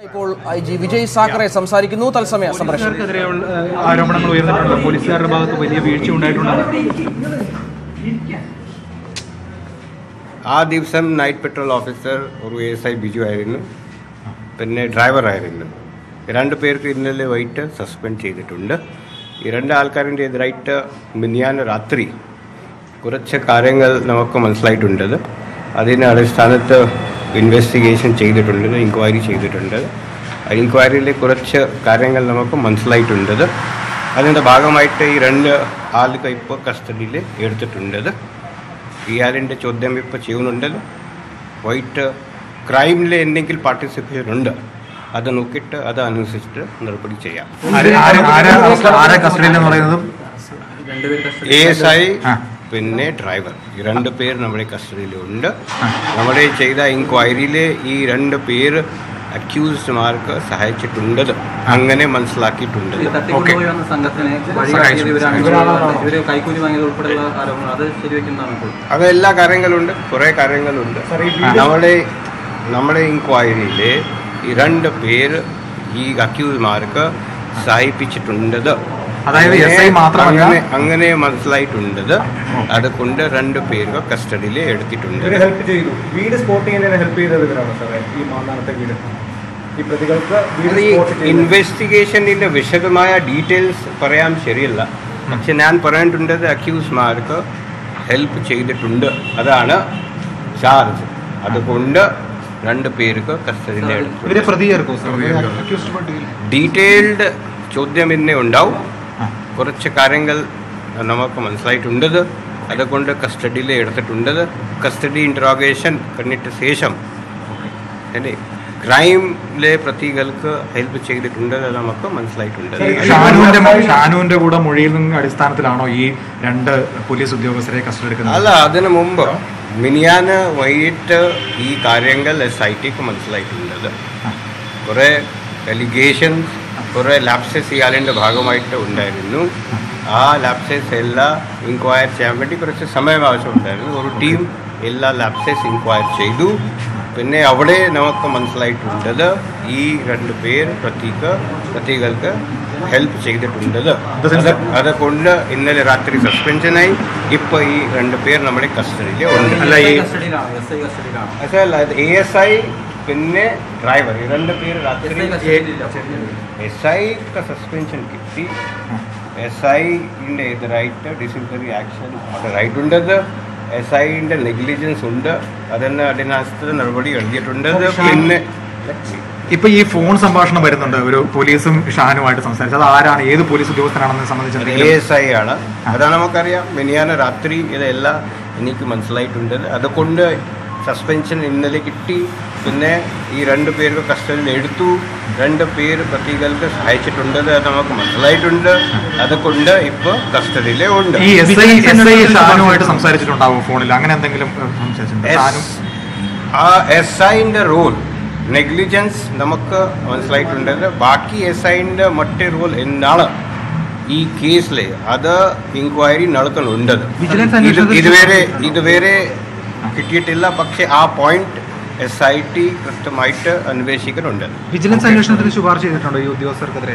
ഇപ്പോൾ I G Vijay Sakhare സംസാരിക്കുന്നു തത്സമയ സംപ്രേഷണം പോലീസുകാർക്കെതിരെയുള്ള ഏഹ്, ആരോപണങ്ങൾ ഉയർന്നിട്ടുണ്ട് പോലീസുകാരുടെ ഭാഗത്ത് വലിയ വീഴ്ച ഉണ്ടായിട്ടുണ്ടെന്ന് ആ ദിവസം നൈറ്റ് പെട്രോൾ ഓഫീസർ ഒരു എസ് ഐ ബിജു ആയിരുന്നു പിന്നെ ഡ്രൈവർ ആയിരുന്നു രണ്ട് പേർക്ക് ഇന്നലെ വൈകിട്ട് സസ്പെൻഡ് ചെയ്തിട്ടുണ്ട് ഈ രണ്ട് ആൾക്കാരിൻ്റെ എതിരായിട്ട് മിനിയാന്ന് രാത്രി കുറച്ച് കാര്യങ്ങൾ നമുക്ക് മനസ്സിലായിട്ടുണ്ട് അതിന് അടിസ്ഥാനത്ത് ഇൻവെസ്റ്റിഗേഷൻ ചെയ്തിട്ടുണ്ട് ഇൻക്വയറി ചെയ്തിട്ടുണ്ട് ആ ഇൻക്വയറിയിൽ കുറച്ച് കാര്യങ്ങൾ നമുക്ക് മനസ്സിലായിട്ടുണ്ട് അതിൻ്റെ ഭാഗമായിട്ട് ഈ രണ്ട് ആൾക്ക് ഇപ്പോൾ കസ്റ്റഡിയിൽ എടുത്തിട്ടുണ്ട് ഇയാളിൻ്റെ ചോദ്യം ഇപ്പോൾ ചെയ്യുന്നുണ്ട് വൈകിട്ട് ക്രൈമിൽ എന്തെങ്കിലും പാർട്ടിസിപ്പേഷൻ ഉണ്ട് അത് നോക്കിയിട്ട് അത് അനുസരിച്ചിട്ട് നടപടി ചെയ്യാം ആര്- ആര്- ആര് അറസ്റ്റ്- ആരെ കസ്റ്റഡിയിൽ എന്ന് പറയുന്നതും എ എസ് ഐ ആ. പിന്നെ ഡ്രൈവർ ഈ രണ്ട് പേര് നമ്മുടെ കസ്റ്റഡിയിലുണ്ട് നമ്മുടെ ചെയ്ത ഇൻക്വയറിയിൽ ഈ രണ്ട് പേര് അക്യൂസ്ഡ്മാർക്ക് സഹായിച്ചിട്ടുണ്ട് അങ്ങനെ മനസ്സിലാക്കിയിട്ടുണ്ട് ഓക്കെ തട്ടിക്കൊണ്ടുപോയി വന്ന സംഘത്തിനെ വഴി സഹായിച്ചു. ഇവരാണ് ഇവര് കൈക്കൂലി വാങ്ങിയത് ഉൾപ്പെടെയുള്ള ആരോപണങ്ങൾ അത് ശരിവെക്കുന്നതാണ് ഇപ്പോൾ അത് എല്ലാ കാര്യങ്ങളുണ്ട് കുറേ കാര്യങ്ങളുണ്ട് നമ്മുടെ നമ്മുടെ ഇൻക്വയറിയിൽ ഈ രണ്ട് പേര് ഈ അക്യൂസ്മാർക്ക് സഹായിപ്പിച്ചിട്ടുണ്ട് അതായത് SI മാത്രമല്ല? അങ്ങനെ അങ്ങനെ മനസ്സിലായിട്ടുണ്ട് അതുകൊണ്ട് രണ്ട് പേര് കസ്റ്റഡിയിൽ എടുത്തിട്ടുണ്ട് ഇവര് ഹെൽപ്പ് ചെയ്തു വീട് സ്പോട്ട് ചെയ്യുന്നതിന് ഹെൽപ്പ് ചെയ്തത് ഇവരാണ് സാറേ ഈ മാന്നാനത്തെ വീട് ഈ പ്രതികൾക്ക് വീട് അത് ഈ സ്പോട്ട് ചെയ്യുന്നത് ഇൻവെസ്റ്റിഗേഷനിന്റെ വിശദമായ ഡീറ്റെയിൽസ് പറയാൻ ശരിയല്ല പക്ഷെ ഞാൻ പറഞ്ഞിട്ടുണ്ടത് അക്യൂസ്മാർക്ക് ഹെൽപ്പ് ചെയ്തിട്ടുണ്ട് അതാണ് ചാർജ് അതുകൊണ്ട് രണ്ട് പേർക്ക് കസ്റ്റഡിയിൽ ഇവരെ എടുത്തു പ്രതി ചേർക്കോ സർ ഡീറ്റെയിൽഡ് ചോദ്യം ഇന്നെ ഉണ്ടാവും കുറച്ച് കാര്യങ്ങൾ നമുക്ക് മനസ്സിലായിട്ടുണ്ട് അതുകൊണ്ട് കസ്റ്റഡിയിൽ എടുത്തിട്ടുണ്ട് കസ്റ്റഡി ഇൻട്രോഗേഷൻ കഴിഞ്ഞിട്ട് ശേഷം അല്ലേ ക്രൈമിലെ പ്രതികൾക്ക് ഹെൽപ്പ് ചെയ്തിട്ടുണ്ട് അത് നമുക്ക് മനസ്സിലായിട്ടുണ്ട് ഷാനുവിന്റെ ഷാനുവിന്റെ കൂടെ മൊഴിയിൽ നിന്ന് അടിസ്ഥാനത്തിലാണോ ഈ രണ്ട് പോലീസ് ഉദ്യോഗസ്ഥരെ കസ്റ്റഡി എടുക്കുന്നത് അല്ല അതിനു മുമ്പ് മിനിയാന് വൈകിട്ട് ഈ കാര്യങ്ങൾ എസ് ഐ ടിക്ക് മനസ്സിലായിട്ടുണ്ട് കുറേ എലിഗേഷൻസ് കുറേ ലാപ്സസ് ഇയാളിൻ്റെ ഭാഗമായിട്ട് ഉണ്ടായിരുന്നു ആ ലാപ്സസ് എല്ലാം ഇൻക്വയർ ചെയ്യാൻ വേണ്ടി കുറച്ച് സമയം ആവശ്യമുണ്ടായിരുന്നു ഒരു ടീം എല്ലാ ലാപ്സസ് ഇൻക്വയർ ചെയ്തു പിന്നെ അവിടെ നമുക്ക് മനസ്സിലായിട്ടുണ്ട് ഈ രണ്ട് പേർ പ്രതീക പ്രതികൾക്ക് ഹെൽപ്പ് ചെയ്തിട്ടുണ്ട് അത് അതുകൊണ്ട് ഇന്നലെ രാത്രി സസ്പെൻഷനായി ഇപ്പോൾ ഈ രണ്ട് പേർ നമ്മുടെ കസ്റ്റഡിയിൽ ഉണ്ട് അല്ല ഈ കസ്റ്റഡിയിലാണ് എസ് ഐ കസ്റ്റഡിയിലാണ് അല്ല എ എസ് ഐ പിന്നെ ഡ്രൈവർ ഈ രണ്ട് പേര് എസ് രാത്രി ഐ കസ്റ്റഡിയിലില്ല എസ് ഐക്ക് സസ്പെൻഷൻ കിട്ടി എസ് ഐൻ്റെ എതിരായിട്ട് ഡിസിപ്ലിനറി ആക്ഷൻ ആയിട്ടുണ്ടത് എസ് ഐൻ്റെ നെഗ്ലിജൻസ് ഉണ്ട് അതിന് അതിനകത്ത് നടപടി എഴുതിയിട്ടുണ്ട് പിന്നെ ഇപ്പൊ ഈ ഫോൺ സംഭാഷണം വരുന്നുണ്ട് ഒരു പോലീസും ഷാനുമായിട്ട് സംസാരിച്ചത് അത് ആരാണ് ഏത് പോലീസ് ഉദ്യോഗസ്ഥനാണെന്ന് സംബന്ധിച്ച് എ എന്തെങ്കിലും എസ് ഐ ആണ് അതാണ് നമുക്കറിയാം മിനിയാന രാത്രി ഇതെല്ലാം എനിക്ക് മനസ്സിലായിട്ടുണ്ട് അതുകൊണ്ട് സസ്പെൻഷൻ ഇന്നലെ കിട്ടി പിന്നെ ഈ രണ്ട് പേർക്ക് കസ്റ്റഡിയിൽ എടുത്തു രണ്ട് പേര് പ്രതികൾക്ക് സഹായിച്ചിട്ടുണ്ട് അത് നമുക്ക് മനസ്സിലായിട്ടുണ്ട് അതുകൊണ്ട് ഇപ്പോൾ കസ്റ്റഡിയിലേ ഉണ്ട് ഈ എസ് ഐ എസ് ഐ ഷാനുമായിട്ട് സംസാരിച്ചിട്ടുണ്ടാവും ഫോണിൽ അങ്ങനെ എന്തെങ്കിലും ഏഹ്, സംസാരിച്ചിട്ടുണ്ടോ ഷാനു ആ എസ് ഐൻ്റെ റോൾ നെഗ്ലിജൻസ് നമുക്ക് മനസ്സിലായിട്ടുണ്ട് ബാക്കി എസ് ഐൻ്റെ മറ്റേ റോൾ എന്താണ് ഈ കേസിൽ അത് ഇൻക്വയറി നടക്കുന്നുണ്ട് വിജിലൻസ് ഇത് അന്വേഷണത്തിൽ ഇതുവരെ ഇതുവരെ കിട്ടിയിട്ടില്ല പക്ഷേ ആ പോയിന്റ് എസ് ഐ ടി കൃത്യമായിട്ട് അന്വേഷിക്കുന്നുണ്ട് വിജിലൻസ് അന്വേഷണത്തിന് ശുപാർശ ചെയ്തിട്ടുണ്ടോ ഈ ഉദ്യോഗസ്ഥർക്കെതിരെ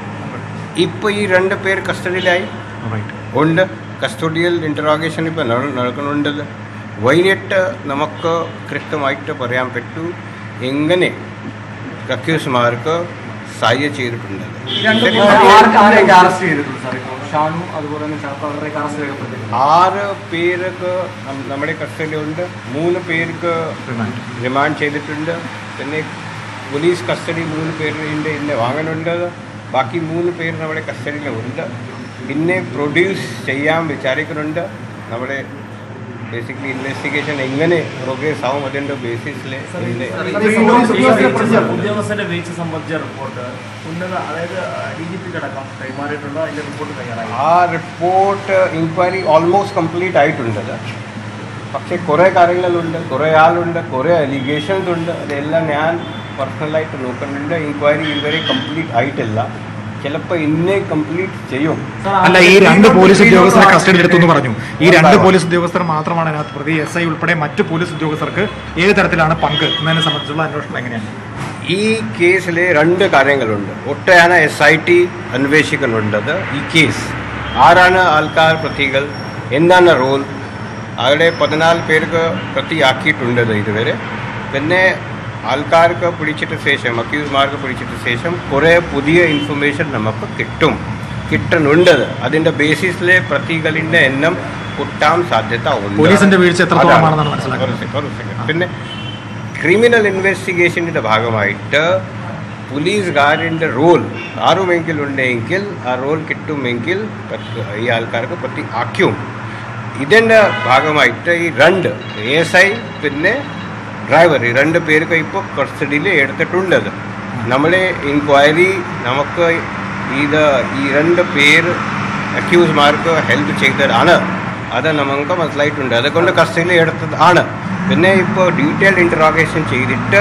ഇപ്പോൾ ഈ രണ്ട് പേർ കസ്റ്റഡിയിലായി റൈറ്റ് ഉണ്ട് കസ്റ്റഡിയൽ ഇൻറ്ററോഗേഷൻ ഇപ്പോൾ നടക്കുന്നുണ്ട് വൈകിട്ട് നമുക്ക് കൃത്യമായിട്ട് പറയാൻ പറ്റൂ എങ്ങനെ അക്യൂസ്മാർക്ക് സഹായം ചെയ്തിട്ടുണ്ട് ശരി. അറസ്റ്റ് ചെയ്തിട്ടുണ്ട് സാർ ഇപ്പോൾ ഷാനു അതുപോലെ തന്നെ ചാത്ത അവരുടെയൊക്കെ അറസ്റ്റ് രേഖപ്പെടുത്തിയിട്ടുണ്ട് ആറ് പേർക്ക് നം- നമ്മുടെ കസ്റ്റഡിയിലുണ്ട് മൂന്ന് പേർക്ക് റിമാൻഡ് ചെയ്തിട്ടുണ്ട് പിന്നെ പോലീസ് കസ്റ്റഡി മൂന്ന് പേരിൻ്റെ ഇന്ന് വാങ്ങാനുണ്ട് ബാക്കി മൂന്ന് പേര് നമ്മുടെ കസ്റ്റഡിയിലുണ്ട് പിന്നെ പ്രൊഡ്യൂസ് ചെയ്യാൻ വിചാരിക്കുന്നുണ്ട് നമ്മുടെ ബേസിക്കലി ഇൻവെസ്റ്റിഗേഷൻ എങ്ങനെ പ്രോഗ്രസ് ആവും അതിൻ്റെ ബേസിസിൽ ഇതിൻ്റെ ഉദ്യോഗസ്ഥന്റെ വീഴ്ച സംബന്ധിച്ച റിപ്പോർട്ട് ഉന്നത അതായത് ഡി ജി പിക്ക് അടക്കം കൈമാറിയിട്ടുണ്ടോ അതിന്റെ റിപ്പോർട്ട് തയ്യാറായി ആ റിപ്പോർട്ട് ഇൻക്വയറി ഓൾമോസ്റ്റ് കംപ്ലീറ്റ് ആയിട്ടുണ്ട് പക്ഷേ കുറേ കാര്യങ്ങളുണ്ട് കുറേ ആളുണ്ട് കുറേ അലിഗേഷൻസ് ഉണ്ട് അതെല്ലാം ഞാൻ പേഴ്സണലായിട്ട് നോക്കുന്നുണ്ട് ഇൻക്വയറി ഇതുവരെ കംപ്ലീറ്റ് ആയിട്ടില്ല ചിലപ്പോൾ ഇന്നേ കംപ്ലീറ്റ് ചെയ്യും അല്ല ഈ രണ്ട് പോലീസ് ഉദ്യോഗസ്ഥരെ കസ്റ്റഡി എടുത്തു എന്ന് പറഞ്ഞു ഈ രണ്ട് പോലീസ് ഉദ്യോഗസ്ഥർ മാത്രമാണ് അതിനകത്ത് പ്രതി എസ് ഐ ഉൾപ്പെടെ മറ്റ് പോലീസ് ഉദ്യോഗസ്ഥർക്ക് ഏത് തരത്തിലാണ് പങ്ക് എന്നതിനെ സംബന്ധിച്ചുള്ള അന്വേഷണം എങ്ങനെയാണ് ഈ കേസിൽ രണ്ട് കാര്യങ്ങളുണ്ട് ഒട്ടയാണ് എസ് ഐ ടി അന്വേഷിക്കുന്നുണ്ടത് ഈ കേസ് ആരാണ് ആൾക്കാർ പ്രതികൾ എന്താണ് റോൾ അവിടെ പതിനാല് പേർക്ക് പ്രതിയാക്കിയിട്ടുണ്ടത് ഇതുവരെ പിന്നെ ആൾക്കാർക്ക് പിടിച്ചിട്ട് ശേഷം അക്യൂസ്മാർക്ക് പിടിച്ചിട്ട് ശേഷം കുറേ പുതിയ ഇൻഫർമേഷൻ നമുക്ക് കിട്ടും കിട്ടുന്നുണ്ടത് അതിൻ്റെ ബേസിസിലെ പ്രതികളിൻ്റെ എണ്ണം കൂട്ടാൻ സാധ്യത ഉണ്ട് പോലീസിന്റെ വീഴ്ച എത്രത്തോളമാണെന്നാണ് അതാണ്. മനസ്സിലാക്കുന്നത്. ഒരു second, ഒരു second. പിന്നെ ക്രിമിനൽ ഇൻവെസ്റ്റിഗേഷൻ്റെ ഭാഗമായിട്ട് പോലീസുകാരൻ്റെ റോൾ ആരുമെങ്കിലും ഉണ്ടെങ്കിൽ ആ റോൾ കിട്ടുമെങ്കിൽ പ്രതി- ഈ ആൾക്കാർക്ക് പ്രതി ആക്കും ഇതിൻ്റെ ഭാഗമായിട്ട് ഈ രണ്ട് എസ് ഐ പിന്നെ ഡ്രൈവർ ഈ രണ്ട് പേർക്ക് ഇപ്പോൾ കസ്റ്റഡിയിൽ എടുത്തിട്ടുണ്ടത് നമ്മളെ ഇൻക്വയറി നമുക്ക് ഇത് ഈ രണ്ട് പേര് അക്യൂസ്മാർക്ക് ഹെൽപ്പ് ചെയ്തതാണ് അത് നമുക്ക് മനസ്സിലായിട്ടുണ്ട് അതുകൊണ്ട് കസ്റ്റഡിയിൽ എടുത്തതാണ് പിന്നെ ഇപ്പോൾ ഡീറ്റെയിൽഡ് ഇൻറ്ററോഗേഷൻ ചെയ്തിട്ട്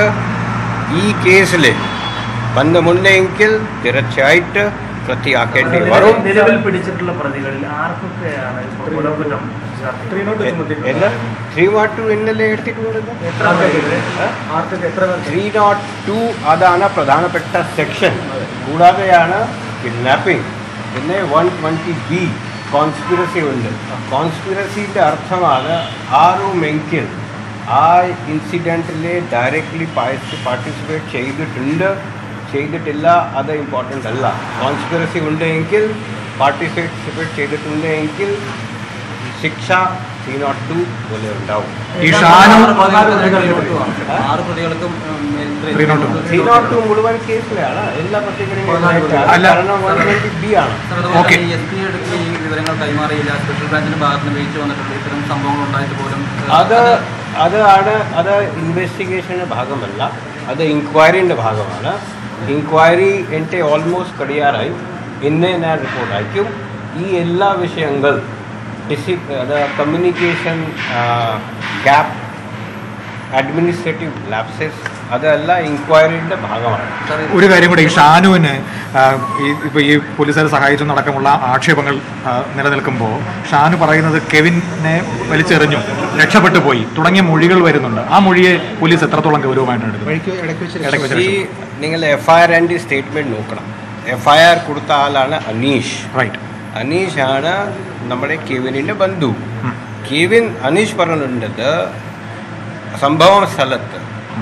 ഈ കേസിൽ ബന്ധമുണ്ടെങ്കിൽ തീർച്ചയായിട്ട് പ്രതിയാക്കേണ്ടി വരും നിലവിൽ പിടിച്ചിട്ടുള്ള പ്രതികളിൽ ആർക്കൊക്കെയാണ് ഇപ്പോൾ കൊലക്കുറ്റം ചാർത്തി? ത്രീ നോട്ട് ചുമത്തിയിട്ടുണ്ട് എല്ലാ ത്രീ നോട്ട് ടു ഇന്നലെ എടുത്തിട്ടുള്ളത് എത്ര പേര്? ആർക്കൊക്കെ എത്ര പേർ ത്രീ നോട്ട് ടു അതാണ് പ്രധാനപ്പെട്ട സെക്ഷൻ കൂടാതെയാണ് കിഡ്നാപ്പിംഗ് പിന്നെ വൺ ട്വൻറ്റി ബി കോൺസ്പിറസി ഉണ്ട് കോൺസ്പിറസിൻ്റെ അർത്ഥമാണ് ആരുമെങ്കിൽ ആ ഇൻസിഡൻറ്റിൽ ഡയറക്റ്റ്ലി പാർട്ടിസിപ്പേറ്റ് ചെയ്തിട്ടുണ്ട് ചെയ്തിട്ടില്ല അത് ഇമ്പോർട്ടൻ്റ് അല്ല കോൺസ്പിറസി ഉണ്ടെങ്കിൽ പാർട്ടിസിപ്പേറ്റ് ചെയ്തിട്ടുണ്ടെങ്കിൽ ശിക്ഷ ത്രീ നോട്ട് ടു പോലെ ഉണ്ടാവും ഈ ഷാനും ആറ് പ്രതികൾക്കും ആറ് പ്രതികൾക്കും ഉം, മേൽ Three not two. Three not two മുഴുവൻ കേസിലാണ് എല്ലാ പ്രതികളും അല്ല. കാരണം വൺ ട്വൻറ്റി ബി ആണ് സാർ, അതുപോലെ ഓക്കെ. തന്നെ ഈ എസ് പി എടുത്ത് ഈ വിവരങ്ങൾ കൈമാറിയില്ല സ്പെഷ്യൽ ബ്രാഞ്ചിന്റെ ഭാഗത്ത് നിന്ന് വീഴ്ച വന്നിട്ടുണ്ട് ഇത്തരം സംഭവങ്ങൾ ഉണ്ടായിട്ട് പോലും ഏഹ്, അത് അത് ആണ് അത് ഇൻവെസ്റ്റിഗേഷൻ്റെ ഭാഗമല്ല അത് ഇൻക്വയറിൻ്റെ ഭാഗമാണ് ഇൻക്വയറി എൻ്റെ ഓൾമോസ്റ്റ് കഴിയാറായി ഇന്ന് ഞാൻ റിപ്പോർട്ട് അയക്കും ഈ എല്ലാ വിഷയങ്ങൾ ഡിസി അത് കമ്മ്യൂണിക്കേഷൻ ഗ്യാപ്പ് അഡ്മിനിസ്ട്രേറ്റീവ് ലാപ്സസ് അതല്ല ഇൻക്വയറിൻ്റെ ഭാഗമാണ് സാർ, ഈ- ഒരു കാര്യം കൂടെ ഈ ഷാനുവിന് ആ, ഈ ഇപ്പൊ ഈ പോലീസുകാർ സഹായിച്ചെന്നടക്കമുള്ള ആക്ഷേപങ്ങൾ ആ, നിലനിൽക്കുമ്പോൾ ഷാനു പറയുന്നത് കെവിനെ വലിച്ചെറിഞ്ഞു രക്ഷപ്പെട്ടു പോയി തുടങ്ങിയ മൊഴികൾ വരുന്നുണ്ട് ആ മൊഴിയെ പോലീസ് എത്രത്തോളം ഗൗരവമായിട്ടാണ് എടുക്കുന്നത് ഇടയ്ക്ക് വെച്ച് ഈ നിങ്ങൾ F I R and statement നോക്കണം എഫ് ഐ ആർ കൊടുത്ത ആളാണ് അനീഷ് റൈറ്റ് അനീഷാണ് നമ്മുടെ കെവിനിൻ്റെ ബന്ധു കെവിൻ അനീഷ് പറഞ്ഞിട്ടുണ്ടത് സംഭവ സ്ഥലത്ത്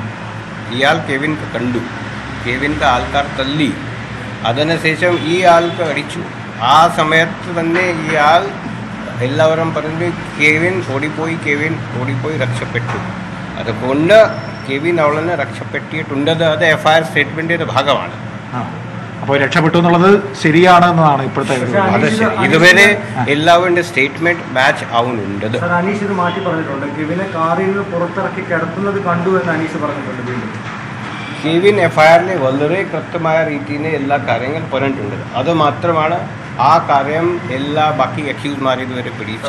ഇയാൾ കെവിൻ കണ്ടു കെവിൻ്റെ ആൾക്കാർ തല്ലി അതിനുശേഷം ഈ ആൾക്ക് അടിച്ചു ആ സമയത്ത് തന്നെ ഇയാൾ എല്ലാവരും പറഞ്ഞു കെവിൻ ഓടിപ്പോയി കെവിൻ ഓടിപ്പോയി രക്ഷപ്പെട്ടു അതുകൊണ്ട് കെവിൻ അവളെ രക്ഷപ്പെട്ടിട്ടുണ്ടത് അത് എഫ് ഐ ആർ സ്റ്റേറ്റ്മെൻറ്റിൻ്റെ ഭാഗമാണ് അപ്പോൾ രക്ഷപ്പെട്ടു എന്നുള്ളത് ശരിയാണ് എന്നതാണ് ഇപ്പോഴത്തെ ഒരു അത് ശരി ഇതുവരെ എല്ലാവരുടെ സ്റ്റേറ്റ്മെന്റ് മാച്ച് ആവുന്നുണ്ടത് സാർ അനീഷ് ഇത് മാറ്റി പറഞ്ഞിട്ടുണ്ട് കെവിനെ കാറിൽ നിന്ന് പുറത്തിറക്കി കിടത്തുന്നത് കണ്ടു എന്ന് അനീഷ് പറഞ്ഞിട്ടുണ്ട് വീണ്ടും കെവിൻ എഫ് ഐ ആറിനെ വളരെ കൃത്യമായ രീതിയിൽ എല്ലാ കാര്യങ്ങൾ പറഞ്ഞിട്ടുണ്ട് അത് മാത്രമാണ് ആ കാര്യം എല്ലാ ബാക്കി അക്യൂസ്മാർ ഇതുവരെ പിടിച്ച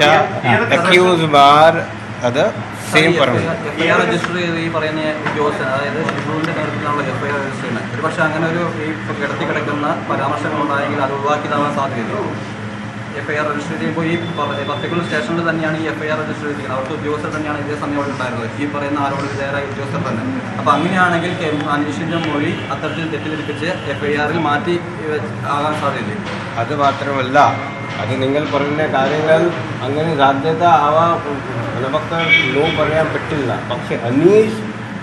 അക്യൂസ്മാർ അത് സെയിം പറഞ്ഞു എഫ്ഐആർ രജിസ്റ്റർ ചെയ്ത് ഈ പറയുന്ന ഉദ്യോഗസ്ഥൻ അതായത് ഷിബുവിന്റെ നേതൃത്വത്തിലുള്ള എഫ്ഐആർ രജിസ്റ്റർ ചെയ്യുന്നത് ഒരു പക്ഷേ അങ്ങനെ ഒരു ഈ ഇപ്പൊ കിടത്തി കിടക്കുന്ന പരാമർശങ്ങൾ ഉണ്ടായെങ്കിൽ അത് ഒഴിവാക്കിയതാവാൻ സാധ്യതയുണ്ട് എഫ്ഐആർ രജിസ്റ്റർ ചെയ്യുമ്പോൾ ഈ പർട്ടിക്കുലർ സ്റ്റേഷനിൽ തന്നെയാണ് ഈ എഫ്ഐആർ രജിസ്റ്റർ ചെയ്തിരിക്കുന്നത് അവിടുത്തെ ഉദ്യോഗസ്ഥർ തന്നെയാണ് ഇതേ സമയം അവിടെ ഉണ്ടായിരുന്നത് ഈ പറയുന്ന ആരോട് വിധേയരായ ഉദ്യോഗസ്ഥർ തന്നെ അപ്പോൾ അങ്ങനെയാണെങ്കിൽ കെ- അനീഷിന്റെ മൊഴി അത്തരത്തിൽ തെറ്റിദ്ധരിപ്പിച്ച് എഫ്ഐആറിൽ മാറ്റി വെച്ച് ആകാൻ സാധ്യതയില്ല അത് മാത്രമല്ല അത് നിങ്ങൾ പറഞ്ഞ കാര്യങ്ങൾ അങ്ങനെ സാധ്യത ആവാൻ നമുക്ക് നോ പറയാൻ പറ്റില്ല പക്ഷെ Aneesh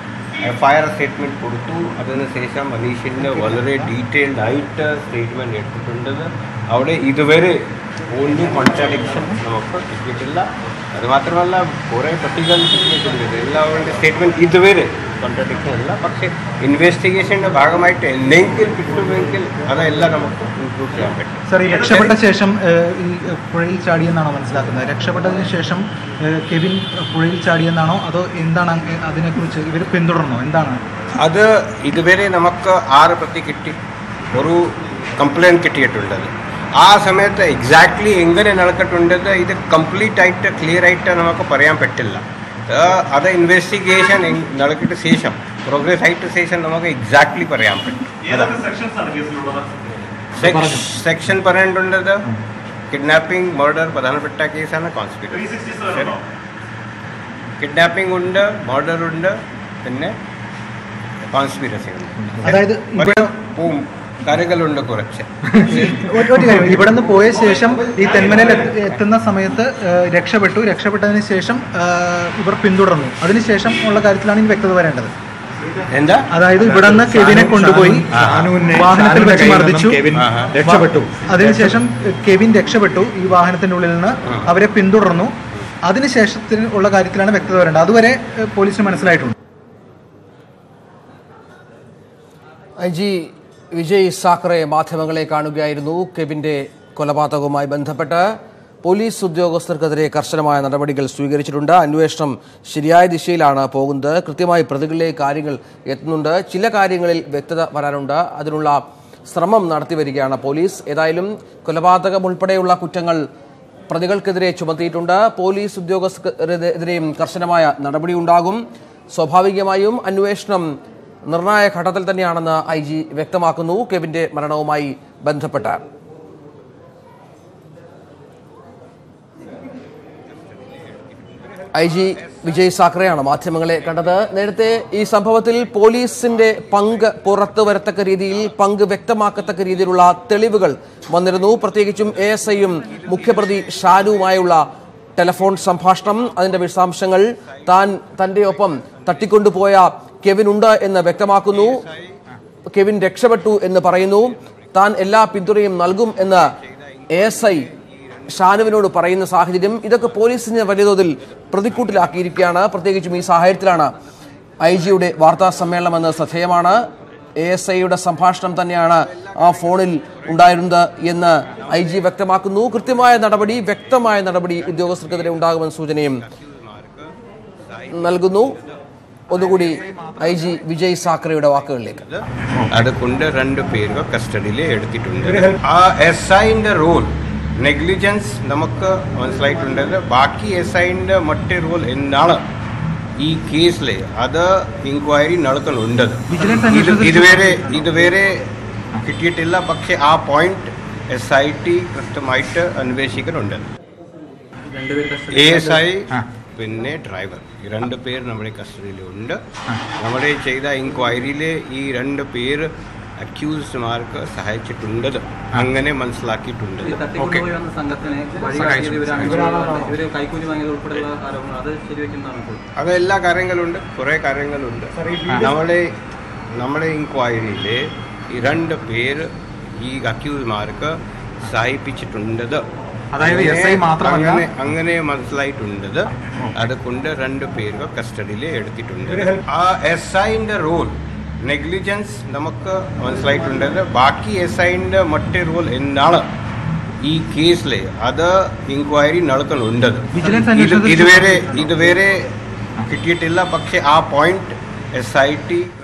F I R statement കൊടുത്തു അതിനുശേഷം അനീഷിൻ്റെ വളരെ ഡീറ്റെയിൽഡ് ആയിട്ട് സ്റ്റേറ്റ്മെൻറ്റ് എടുത്തിട്ടുണ്ടത് അവിടെ ഇതുവരെ ഓൺലി കോൺട്രാഡിക്ഷൻ നമുക്ക് കിട്ടിയിട്ടില്ല അത് മാത്രമല്ല കുറേ പട്ടികൾ കിട്ടിയിട്ടുണ്ട് എല്ലാവരുടെ സ്റ്റേറ്റ്മെൻറ്റ് ഇതുവരെ കോൺട്രാഡിക്ഷൻ അല്ല പക്ഷേ ഇൻവെസ്റ്റിഗേഷൻ്റെ ഭാഗമായിട്ട് എന്തെങ്കിലും കിട്ടുമെങ്കിൽ അതെല്ലാം നമുക്ക് ഇൻക്ലൂഡ് ചെയ്യാൻ പറ്റും സാർ ഈ രക്ഷപ്പെട്ട ശേഷം ഏഹ്, ഈ പുഴയിൽ ചാടിയെന്നാണോ മനസ്സിലാക്കുന്നത് രക്ഷപ്പെട്ടതിന് ശേഷം ഏഹ്, കെവിൻ പുഴയിൽ ചാടിയെന്നാണോ അതോ എന്താണ് അങ്ങ് അതിനെക്കുറിച്ച് ഇവർ പിന്തുടർന്നോ എന്താണ് അത് ഇതുവരെ നമുക്ക് ആറ് പ്രതി കിട്ടി ഒരു കംപ്ലയിൻറ്റ് കിട്ടിയിട്ടുള്ളത് ആ സമയത്ത് എക്സാക്ട്ലി എങ്ങനെ നടക്കിട്ടുണ്ടത് ഇത് കംപ്ലീറ്റ് ആയിട്ട് ക്ലിയർ ആയിട്ട് നമുക്ക് പറയാൻ പറ്റില്ല അത് അത് ഇൻവെസ്റ്റിഗേഷൻ നടക്കിയിട്ട് ശേഷം പ്രോഗ്രസ് ആയിട്ട് ശേഷം നമുക്ക് എക്സാക്ട്ലി പറയാൻ പറ്റും ഏതൊക്കെ സെക്ഷൻസ് ആണ് കേസിലുള്ളത് സെക്ഷൻ പറഞ്ഞിട്ടുള്ളത് കിഡ്നാപ്പിംഗ് മർഡർ പ്രധാനപ്പെട്ട കേസാണ് three conspiracy sixty seven kidnapping ഉണ്ട് മർഡർ ഉണ്ട് പിന്നെ കോൺസ്പിരസി അതായത് ഇവിടെ പോവും കാര്യങ്ങളുണ്ട് കുറച്ച് ഒരു ഒരു കാര്യം ഇവിടെ നിന്ന് പോയ ശേഷം ഈ തെന്മനയിൽ എത്ത- എത്തുന്ന സമയത്ത് ആ, രക്ഷപ്പെട്ടു രക്ഷപ്പെട്ടതിന് ശേഷം ആ, ഇവർ പിന്തുടർന്നു അതിനുശേഷം ഉള്ള കാര്യത്തിലാണ് ഇനി വ്യക്തത വരേണ്ടത് എന്താ അതായത് ഇവിടെ നിന്ന് കെവിനെ കൊണ്ടുപോയി ഷാനുവിനെ- വാഹനത്തിൽ ഷാനുവിന്റെ വെച്ച് കയ്യിൽ നിന്നും മർദ്ദിച്ചു കെവിൻ ആഹാ. രക്ഷപ്പെട്ടു അതിനുശേഷം കെവിൻ രക്ഷപ്പെട്ടു ഈ വാഹനത്തിന്റെ ഉള്ളിൽ നിന്ന് അവരെ പിന്തുടർന്നു അതിനുശേഷത്തിന് ഉള്ള കാര്യത്തിലാണ് വ്യക്തത വരേണ്ടത് അതുവരെ ഏഹ്, പോലീസിന് മനസ്സിലായിട്ടുണ്ട് ഐ ജി വിജയ് സാക്കറെ മാധ്യമങ്ങളെ കാണുകയായിരുന്നു കെവിന്റെ കൊലപാതകവുമായി ബന്ധപ്പെട്ട് പോലീസ് ഉദ്യോഗസ്ഥർക്കെതിരെ കർശനമായ നടപടികൾ സ്വീകരിച്ചിട്ടുണ്ട് അന്വേഷണം ശരിയായ ദിശയിലാണ് പോകുന്നത് കൃത്യമായി പ്രതികളിലേക്ക് കാര്യങ്ങൾ എത്തുന്നുണ്ട് ചില കാര്യങ്ങളിൽ വ്യക്തത വരാനുണ്ട് അതിനുള്ള ശ്രമം നടത്തി വരികയാണ് പോലീസ് ഏതായാലും കൊലപാതകം ഉൾപ്പെടെയുള്ള കുറ്റങ്ങൾ പ്രതികൾക്കെതിരെ ചുമത്തിയിട്ടുണ്ട് പോലീസ് ഉദ്യോഗസ്ഥർക്കെതിരെയും കർശനമായ നടപടിയുണ്ടാകും സ്വാഭാവികമായും അന്വേഷണം നിർണായക ഘട്ടത്തിൽ തന്നെയാണെന്ന് ഐ ജി വ്യക്തമാക്കുന്നു കെവിന്റെ മരണവുമായി ബന്ധപ്പെട്ട് ഐ ജി വിജയ് സാക്കറെയാണ് മാധ്യമങ്ങളെ കണ്ടത് നേരത്തെ ഈ സംഭവത്തിൽ പോലീസിന്റെ പങ്ക് പുറത്തു വരത്തക്ക രീതിയിൽ പങ്ക് വ്യക്തമാക്കത്തക്ക രീതിയിലുള്ള തെളിവുകൾ വന്നിരുന്നു പ്രത്യേകിച്ചും എ എസ് ഐയും മുഖ്യപ്രതി ഷാനുവുമായുള്ള ടെലഫോൺ സംഭാഷണം അതിന്റെ വിശദാംശങ്ങൾ താൻ തന്റെ ഒപ്പം തട്ടിക്കൊണ്ടുപോയ കെവിൻ ഉണ്ട് എന്ന് വ്യക്തമാക്കുന്നു കെവിൻ രക്ഷപ്പെട്ടു എന്ന് പറയുന്നു താൻ എല്ലാ പിന്തുണയും നൽകും എന്ന് എ എസ് ഐ ഷാനുവിനോട് പറയുന്ന സാഹചര്യം ഇതൊക്കെ പോലീസിനെ വലിയ തോതിൽ പ്രതിക്കൂട്ടിലാക്കിയിരിക്കുകയാണ് പ്രത്യേകിച്ചും ഈ സാഹചര്യത്തിലാണ് ഐ ജിയുടെ വാർത്താ സമ്മേളനം എന്ന് ശ്രദ്ധേയമാണ് എ എസ് ഐയുടെ സംഭാഷണം തന്നെയാണ് ആ ഫോണിൽ ഉണ്ടായിരുന്നത് എന്ന് ഐ ജി വ്യക്തമാക്കുന്നു കൃത്യമായ നടപടി വ്യക്തമായ നടപടി ഉദ്യോഗസ്ഥർക്കെതിരെ ഉണ്ടാകുമെന്ന സൂചനയും നൽകുന്നു ഒന്നുകൂടി ഐ ജി വിജയ് സാക്കറയുടെ വാക്കുകളിലേക്ക് അതുകൊണ്ട് രണ്ട് പേര് കസ്റ്റഡിയിൽ എടുത്തിട്ടുണ്ട് ആ എസ് ഐന്റെ റോൾ നെഗ്ലിജൻസ് നമുക്ക് മനസ്സിലായിട്ടുണ്ട് ബാക്കി എസ് ഐന്റെ മറ്റേ റോൾ എന്താണ് ഈ കേസിൽ അത് ഇൻക്വയറി നടക്കുന്നുണ്ട് വിജിലൻസ് ഇത് അന്വേഷണത്തിൽ ഇതുവരെ ഇതുവരെ കിട്ടിയിട്ടില്ല പക്ഷേ ആ പോയിന്റ് എസ് ഐ ടി കൃത്യമായിട്ട് അന്വേഷിക്കുന്നുണ്ട് രണ്ടുപേരും എ എസ് ഐ പിന്നെ ഡ്രൈവർ ഈ രണ്ട് പേര് നമ്മുടെ കസ്റ്റഡിയിലുണ്ട് നമ്മുടെ ചെയ്ത ഇൻക്വയറിയിൽ ഈ രണ്ട് പേര് അക്യൂസ്ഡ്മാർക്ക് സഹായിച്ചിട്ടുണ്ട് അങ്ങനെ മനസ്സിലാക്കിയിട്ടുണ്ട് ഈ തട്ടിക്കൊണ്ടുപോയി വന്ന സംഘത്തിനെ വഴികാട്ടിയത് ഇവരാണ് ഇവര് കൈക്കൂലി വാങ്ങിയത് ഉൾപ്പെടെയുള്ള ആരോപണങ്ങൾ അത് ശരിവെക്കുന്നതാണ് ഇപ്പോൾ അത് എല്ലാ കാര്യങ്ങളുണ്ട് കുറേ കാര്യങ്ങളുണ്ട് നമ്മുടെ നമ്മുടെ ഇൻക്വയറിയിൽ ഈ രണ്ട് പേര് ഈ അക്യൂസ്ഡ്മാർക്ക് സഹായിപ്പിച്ചിട്ടുണ്ട് അതായത് SI മാത്രമല്ല- അങ്ങനെ അങ്ങനെ മനസ്സിലായിട്ടുണ്ട് അതുകൊണ്ട് രണ്ട് പേര് കസ്റ്റഡിയിൽ എടുത്തിട്ടുണ്ട് ആ എസ് ഐന്റെ റോൾ നെഗ്ലിജൻസ് നമുക്ക് മനസ്സിലായിട്ടുണ്ട് ബാക്കി എസ് ഐന്റെ മറ്റേ റോൾ എന്താണ് ഈ കേസിൽ അത് ഇൻക്വയറി നടക്കുന്നുണ്ട് വിജിലൻസ് ഇത് അന്വേഷണത്തിൽ ഇതുവരെ ഇതുവരെ കിട്ടിയിട്ടില്ല പക്ഷേ ആ പോയിന്റ് എസ് ഐ ടി